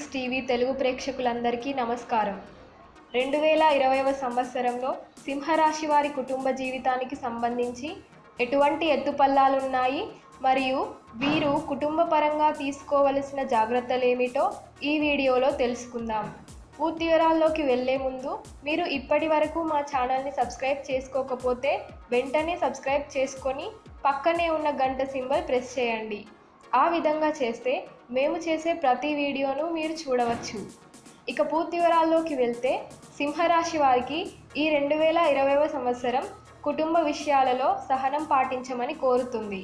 six TV Telugu ప్రేక్షకులందరికీ నమస్కారం రెండు వేల ఇరవైవ సంవత్సరంలో సింహరాశి వారి కుటుంబ జీవితానికి సంబంధించి ఎటువంటి ఎత్తుపల్లాలున్నాయి మరియు వీరు కుటుంబ పరంగా తీసుకోవలసిన జాగ్రత్తలు ఏమిటో ఈ వీడియోలో తెలుసుకుందాం పూర్తి వివరాల్లోకి వెళ్ళే ముందు మీరు ఇప్పటి వరకు మా ఛానల్ని సబ్స్క్రైబ్ చేసుకోకపోతే వెంటనే సబ్స్క్రైబ్ చేసుకొని పక్కనే ఉన్న గంట సింబల్ ప్రెస్ చేయండి ఆ విధంగా చేస్తే మేము చేసే ప్రతి వీడియోను మీరు చూడవచ్చు ఇక పూర్తి వివరాల్లోకి వెళ్తే సింహరాశి వారికి ఈ రెండు వేల ఇరవైవ సంవత్సరం కుటుంబ విషయాలలో సహనం పాటించమని కోరుతుంది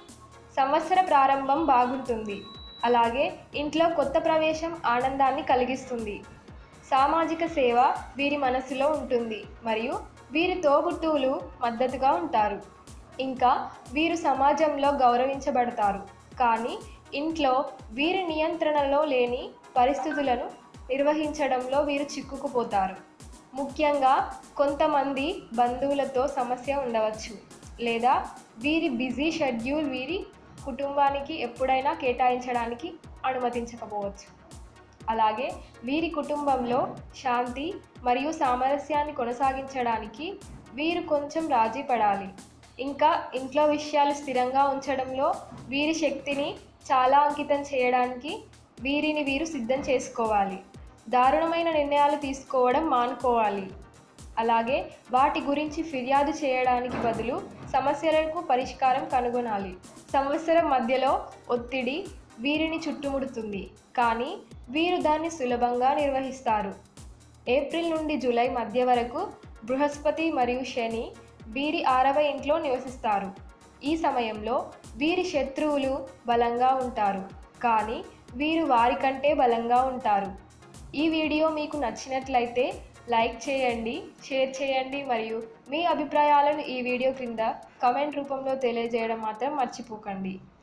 సంవత్సర ప్రారంభం బాగుంటుంది అలాగే ఇంట్లో కొత్త ప్రవేశం ఆనందాన్ని కలిగిస్తుంది సామాజిక సేవ వీరి మనసులో ఉంటుంది మరియు వీరి తోబుట్టువులు మద్దతుగా ఉంటారు ఇంకా వీరు సమాజంలో గౌరవించబడతారు కానీ ఇంట్లో వీరి నియంత్రణలో లేని పరిస్థితులను నిర్వహించడంలో వీరు చిక్కుకుపోతారు ముఖ్యంగా కొంతమంది బంధువులతో సమస్య ఉండవచ్చు లేదా వీరి బిజీ షెడ్యూల్ వీరి కుటుంబానికి ఎప్పుడైనా కేటాయించడానికి అనుమతించకపోవచ్చు అలాగే వీరి కుటుంబంలో శాంతి మరియు సామరస్యాన్ని కొనసాగించడానికి వీరు కొంచెం రాజీ పడాలి ఇంకా ఇంట్లో విషయాలు స్థిరంగా ఉంచడంలో వీరి శక్తిని చాలా అంకితం చేయడానికి వీరిని వీరు సిద్ధం చేసుకోవాలి దారుణమైన నిర్ణయాలు తీసుకోవడం మానుకోవాలి అలాగే వాటి గురించి ఫిర్యాదు చేయడానికి బదులు సమస్యలకు పరిష్కారం కనుగొనాలి సంవత్సరం మధ్యలో ఒత్తిడి వీరిని చుట్టుముడుతుంది కానీ వీరు దాన్ని సులభంగా నిర్వహిస్తారు ఏప్రిల్ నుండి జూలై మధ్య వరకు బృహస్పతి మరియు శని వీరి ఆరవ ఇంట్లో నివసిస్తారు ఈ సమయంలో వీరి శత్రువులు బలంగా ఉంటారు కానీ వీరు వారికంటే బలంగా ఉంటారు ఈ వీడియో మీకు నచ్చినట్లయితే లైక్ చేయండి షేర్ చేయండి మరియు మీ అభిప్రాయాలను ఈ వీడియో క్రింద కమెంట్ రూపంలో తెలియజేయడం మాత్రం మర్చిపోకండి